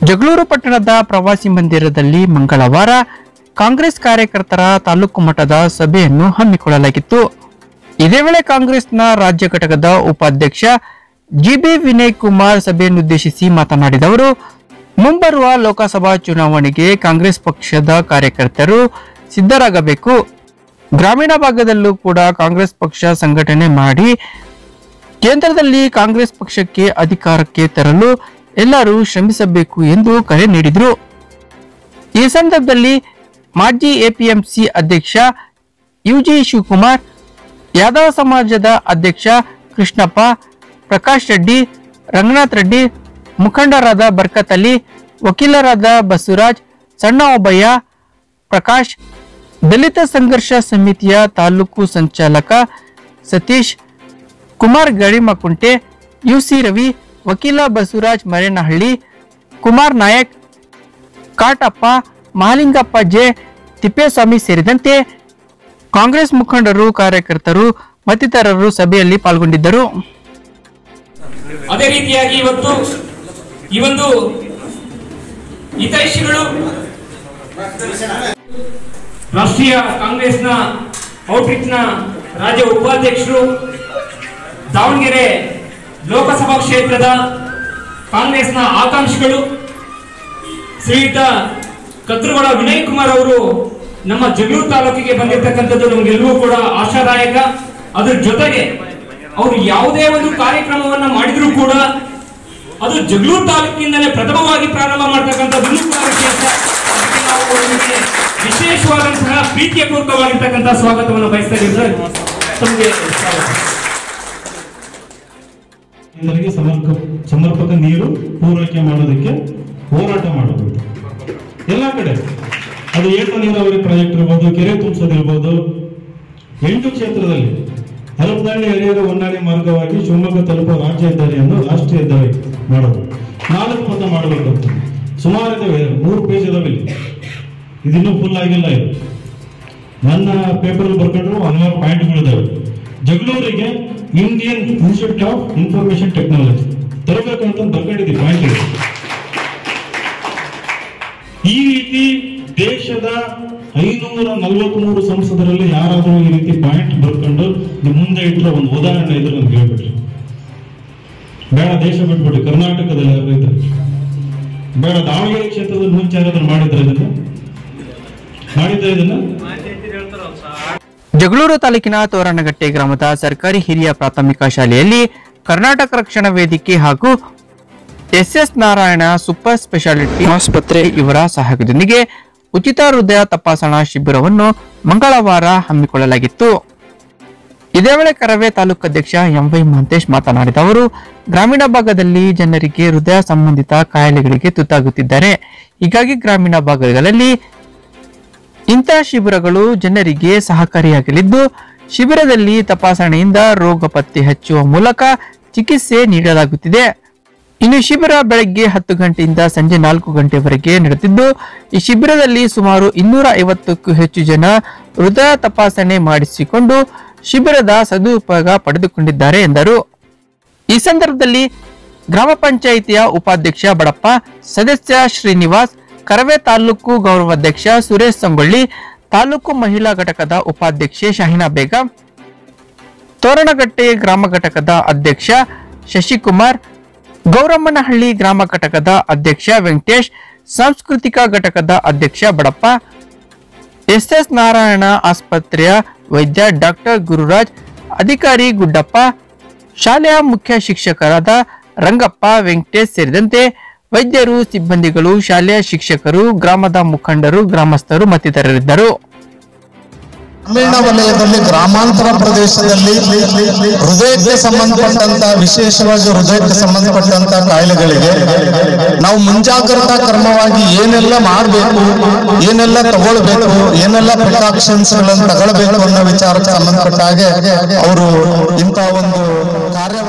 ಜಗಳೂರು ಪಟ್ಟಣದ ಪ್ರವಾಸಿ ಮಂದಿರದಲ್ಲಿ ಮಂಗಳವಾರ ಕಾಂಗ್ರೆಸ್ ಕಾರ್ಯಕರ್ತರ ತಾಲೂಕು ಮಟ್ಟದ ಸಭೆಯನ್ನು ಹಮ್ಮಿಕೊಳ್ಳಲಾಗಿತ್ತು ಇದೇ ವೇಳೆ ಕಾಂಗ್ರೆಸ್ನ ರಾಜ್ಯ ಘಟಕದ ಉಪಾಧ್ಯಕ್ಷ ಜಿಬಿ ವಿನಯ್ ಕುಮಾರ್ ಸಭೆಯನ್ನುದ್ದೇಶಿಸಿ ಮಾತನಾಡಿದವರು ಮುಂಬರುವ ಲೋಕಸಭಾ ಚುನಾವಣೆಗೆ ಕಾಂಗ್ರೆಸ್ ಪಕ್ಷದ ಕಾರ್ಯಕರ್ತರು ಸಿದ್ಧರಾಗಬೇಕು ಗ್ರಾಮೀಣ ಭಾಗದಲ್ಲೂ ಕೂಡ ಕಾಂಗ್ರೆಸ್ ಪಕ್ಷ ಸಂಘಟನೆ ಮಾಡಿ ಕೇಂದ್ರದಲ್ಲಿ ಕಾಂಗ್ರೆಸ್ ಪಕ್ಷಕ್ಕೆ ಅಧಿಕಾರಕ್ಕೆ ತರಲು ಎಲ್ಲರೂ ಶ್ರಮಿಸಬೇಕು ಎಂದು ಕರೆ ನೀಡಿದರು ಈ ಸಂದರ್ಭದಲ್ಲಿ ಮಾಜಿ ಎಪಿಎಂಸಿ ಅಧ್ಯಕ್ಷ ಯುಜಿ ಶಿವಕುಮಾರ್ ಯಾದವ ಸಮಾಜದ ಅಧ್ಯಕ್ಷ ಕೃಷ್ಣಪ್ಪ ಪ್ರಕಾಶ್ ರೆಡ್ಡಿ ರಂಗನಾಥ್ ರೆಡ್ಡಿ ಮುಖಂಡರಾದ ಬರ್ಕತ್ ಅಲಿ ವಕೀಲರಾದ ಬಸವರಾಜ್ ಸಣ್ಣ ಒಬ್ಬಯ್ಯ ಪ್ರಕಾಶ್ ದಲಿತ ಸಂಘರ್ಷ ಸಮಿತಿಯ ತಾಲೂಕು ಸಂಚಾಲಕ ಸತೀಶ್ ಕುಮಾರ್ ಗಡಿಮಕುಂಟೆ ಯುಸಿ ರವಿ ವಕೀಲ ಬಸವರಾಜ್ ಮರೇನಹಳ್ಳಿ ಕುಮಾರ್ ನಾಯಕ್ ಕಾಟಪ್ಪ ಮಹಾಲಿಂಗಪ್ಪ ಜೆ ತಿಪ್ಪೇಸ್ವಾಮಿ ಸೇರಿದಂತೆ ಕಾಂಗ್ರೆಸ್ ಮುಖಂಡರು ಕಾರ್ಯಕರ್ತರು ಮತ್ತಿತರರು ಸಭೆಯಲ್ಲಿ ಪಾಲ್ಗೊಂಡಿದ್ದರು ಅದೇ ರೀತಿಯಾಗಿ ಇವತ್ತು ಈ ಒಂದು ಹಿತೈಷಿಗಳು ರಾಷ್ಟ್ರೀಯ ಕಾಂಗ್ರೆಸ್ನ ಔಟ್ರೀಚ್ನ ರಾಜ್ಯ ಉಪಾಧ್ಯಕ್ಷರು ದಾವಣಗೆರೆ ಲೋಕಸಭಾ ಕ್ಷೇತ್ರದ ಕಾಂಗ್ರೆಸ್ನ ಆಕಾಂಕ್ಷಿಗಳು ಶ್ರೀಯುತ ಕದ್ರುಗಳ ವಿನಯ್ ಕುಮಾರ್ ಅವರು ನಮ್ಮ ಜಗಳೂರು ತಾಲೂಕಿಗೆ ಬಂದಿರತಕ್ಕಂಥದ್ದು ನಮಗೆಲ್ಲವೂ ಕೂಡ ಆಶಾದಾಯಕ ಅದ್ರ ಜೊತೆಗೆ ಅವರು ಯಾವುದೇ ಒಂದು ಕಾರ್ಯಕ್ರಮವನ್ನ ಮಾಡಿದ್ರು ಕೂಡ ಅದು ಜಗಳೂರು ತಾಲೂಕಿನಿಂದಲೇ ಪ್ರಥಮವಾಗಿ ಪ್ರಾರಂಭ ಮಾಡ್ತಕ್ಕಂಥದ್ದನ್ನು ಕೂಡ ವಿಶೇಷ ಅದಕ್ಕೆ ನಾವು ಅವರಿಗೆ ವಿಶೇಷವಾದಂತಹ ಪ್ರೀತಿಯ ಪೂರ್ವಕವಾಗಿರ್ತಕ್ಕಂಥ ಸ್ವಾಗತವನ್ನು ಬಯಸ್ತಾ ಇದ್ದೀವಿ ಸರ್ ತಮಗೆ ಸ್ವಾಗತ ಜನರಿಗೆ ಸಮರ್ಕ ಸಮರ್ಪಕ ನೀರು ಪೂರೈಕೆ ಮಾಡೋದಕ್ಕೆ ಹೋರಾಟ ಮಾಡಬೇಕು ಎಲ್ಲ ಕಡೆ ಅದು ಏಕ ನೀರಾವರಿ ಪ್ರಾಜೆಕ್ಟ್ ಇರ್ಬೋದು ಕೆರೆ ತುಂಬಿಸೋದಿರ್ಬೋದು ಎಂಟು ಕ್ಷೇತ್ರದಲ್ಲಿ ಹರಪನಹಳ್ಳಿ ಹರಿಹರ ಹೊನ್ನಾಳಿ ಮಾರ್ಗವಾಗಿ ಶಿವಮೊಗ್ಗ ತಲುಪುವ ರಾಜ್ಯ ಹೆದ್ದಾರಿಯನ್ನು ರಾಷ್ಟ್ರೀಯ ಹೆದ್ದಾರಿ ಮಾಡೋದು ನಾಲ್ಕು ಪಥ ಮಾಡಬೇಕು ಸುಮಾರು ಇದಾವೆ ಮೂರು ಪೇಜ್ ಇದಾವೆ ಇಲ್ಲಿ ಇದಿನ್ನೂ ಫುಲ್ ಆಗಿಲ್ಲ ಇದು ನನ್ನ ಪೇಪರ್ ಬರ್ಕೊಂಡ್ರು ಹಲವಾರು ಪಾಯಿಂಟ್ಗಳಿದಾವೆ ಜಗಳೂರಿಗೆ Indian Institute of Information Technology ತರಬೇಕು ಅಂತ ಬರ್ಕೊಂಡಿದ್ದೀವಿ ಪಾಯಿಂಟ್ ಈ ರೀತಿ ದೇಶದ ಐನೂರ ನಲವತ್ಮೂರು ಸಂಸದರಲ್ಲಿ ಯಾರಾದರೂ ಈ ರೀತಿ ಪಾಯಿಂಟ್ ಬರ್ಕೊಂಡು ನಿಮ್ ಮುಂದೆ ಇಟ್ಟರೆ ಒಂದು ಉದಾಹರಣೆ ಇದ್ರೆ ನಮ್ಗೆ ಹೇಳ್ಬಿಟ್ರಿ ಬೇಡ ದೇಶ ಬಿಟ್ಬಿಡಿ ಕರ್ನಾಟಕದಲ್ಲಿ ಯಾರು ಇದ್ರೆ ಬೇಡ ದಾವಣಗೆರೆ ಕ್ಷೇತ್ರದಲ್ಲಿ ಮುಂಚೆ ಯಾರಾದ್ರೂ ಮಾಡಿದ್ರೆ ಇದನ್ನ ಮಾಡಿದ್ರೆ ಇದನ್ನ ಜಗಳೂರು ತಾಲೂಕಿನ ತೋರಣಗಟ್ಟೆ ಗ್ರಾಮದ ಸರ್ಕಾರಿ ಹಿರಿಯ ಪ್ರಾಥಮಿಕ ಶಾಲೆಯಲ್ಲಿ ಕರ್ನಾಟಕ ರಕ್ಷಣಾ ವೇದಿಕೆ ಹಾಗೂ ಎಸ್ಎಸ್ ನಾರಾಯಣ ಸೂಪರ್ ಸ್ಪೆಷಾಲಿಟಿ ಆಸ್ಪತ್ರೆ ಇವರ ಸಹಯೋಗದೊಂದಿಗೆ ಉಚಿತ ಹೃದಯ ತಪಾಸಣಾ ಶಿಬಿರವನ್ನು ಮಂಗಳವಾರ ಹಮ್ಮಿಕೊಳ್ಳಲಾಗಿತ್ತು ಇದೇ ವೇಳೆ ಕರವೇ ತಾಲೂಕು ಅಧ್ಯಕ್ಷ ಎಂವೈ ಮಹಂತೇಶ್ ಮಾತನಾಡಿದ ಅವರು ಗ್ರಾಮೀಣ ಭಾಗದಲ್ಲಿ ಜನರಿಗೆ ಹೃದಯ ಸಂಬಂಧಿತ ಕಾಯಿಲೆಗಳಿಗೆ ತುತ್ತಾಗುತ್ತಿದ್ದಾರೆ ಹೀಗಾಗಿ ಗ್ರಾಮೀಣ ಭಾಗಗಳಲ್ಲಿ ಇಂತಹ ಶಿಬಿರಗಳು ಜನರಿಗೆ ಸಹಕಾರಿಯಾಗಲಿದ್ದು ಶಿಬಿರದಲ್ಲಿ ತಪಾಸಣೆಯಿಂದ ರೋಗ ಪತ್ತೆ ಹಚ್ಚುವ ಮೂಲಕ ಚಿಕಿತ್ಸೆ ನೀಡಲಾಗುತ್ತಿದೆ ಇನ್ನು ಶಿಬಿರ ಬೆಳಗ್ಗೆ ಹತ್ತು ಗಂಟೆಯಿಂದ ಸಂಜೆ ನಾಲ್ಕು ಗಂಟೆವರೆಗೆ ನಡೆದಿದ್ದು ಈ ಶಿಬಿರದಲ್ಲಿ ಸುಮಾರು ಇನ್ನೂರ ಐವತ್ತಕ್ಕೂ ಹೆಚ್ಚು ಜನ ಹೃದಯ ತಪಾಸಣೆ ಮಾಡಿಸಿಕೊಂಡು ಶಿಬಿರದ ಸದುಪಯೋಗ ಪಡೆದುಕೊಂಡಿದ್ದಾರೆ ಎಂದರು ಈ ಸಂದರ್ಭದಲ್ಲಿ ಗ್ರಾಮ ಪಂಚಾಯಿತಿಯ ಉಪಾಧ್ಯಕ್ಷ ಬಡಪ್ಪ ಸದಸ್ಯ ಶ್ರೀನಿವಾಸ್ ಕರವೇ ತಾಲೂಕು ಗೌರವಾಧ್ಯಕ್ಷ ಸುರೇಶ್ ಸಂಗೊಳ್ಳಿ ತಾಲೂಕು ಮಹಿಳಾ ಘಟಕದ ಉಪಾಧ್ಯಕ್ಷೆ ಶಾಹಿನಾ ಬೇಗಂ ತೋರಣಗಟ್ಟೆ ಗ್ರಾಮ ಘಟಕದ ಅಧ್ಯಕ್ಷ ಶಶಿಕುಮಾರ್ ಗೌರಮ್ಮನಹಳ್ಳಿ ಗ್ರಾಮ ಘಟಕದ ಅಧ್ಯಕ್ಷ ವೆಂಕಟೇಶ್ ಸಾಂಸ್ಕೃತಿಕ ಘಟಕದ ಅಧ್ಯಕ್ಷ ಬಡಪ್ಪ ಎಸ್ಎಸ್ ನಾರಾಯಣ ಆಸ್ಪತ್ರೆಯ ವೈದ್ಯ ಡಾಕ್ಟರ್ ಗುರುರಾಜ್ ಅಧಿಕಾರಿ ಗುಡ್ಡಪ್ಪ ಶಾಲೆಯ ಮುಖ್ಯ ಶಿಕ್ಷಕರಾದ ರಂಗಪ್ಪ ವೆಂಕಟೇಶ್ ಸೇರಿದಂತೆ ವೈದ್ಯರು ಸಿಬ್ಬಂದಿಗಳು ಶಾಲೆಯ ಶಿಕ್ಷಕರು ಗ್ರಾಮದ ಮುಖಂಡರು ಗ್ರಾಮಸ್ಥರು ಮತ್ತಿತರರಿದ್ದರು ಗ್ರಾಮೀಣ ವಲಯದಲ್ಲಿ ಗ್ರಾಮಾಂತರ ಪ್ರದೇಶದಲ್ಲಿ ಹೃದಯಕ್ಕೆ ಸಂಬಂಧಪಟ್ಟಂತ ವಿಶೇಷವಾಗಿ ಹೃದಯಕ್ಕೆ ಸಂಬಂಧಪಟ್ಟಂತ ಕಾಯಿಲೆಗಳಿಗೆ ನಾವು ಮುಂಜಾಗ್ರತಾ ಕ್ರಮವಾಗಿ ಏನೆಲ್ಲ ಮಾಡಬೇಕು ಏನೆಲ್ಲ ತಗೊಳ್ಬೇಕು ಏನೆಲ್ಲ ಪ್ರಿಕಾಷನ್ಸ್ ಗಳನ್ನು ತಗೊಳ್ಬೇಕು ಅನ್ನೋ ವಿಚಾರಕ್ಕೆ ಸಂಬಂಧಪಟ್ಟ ಹಾಗೆ ಅವರು ಇಂಥ ಒಂದು ಕಾರ್ಯ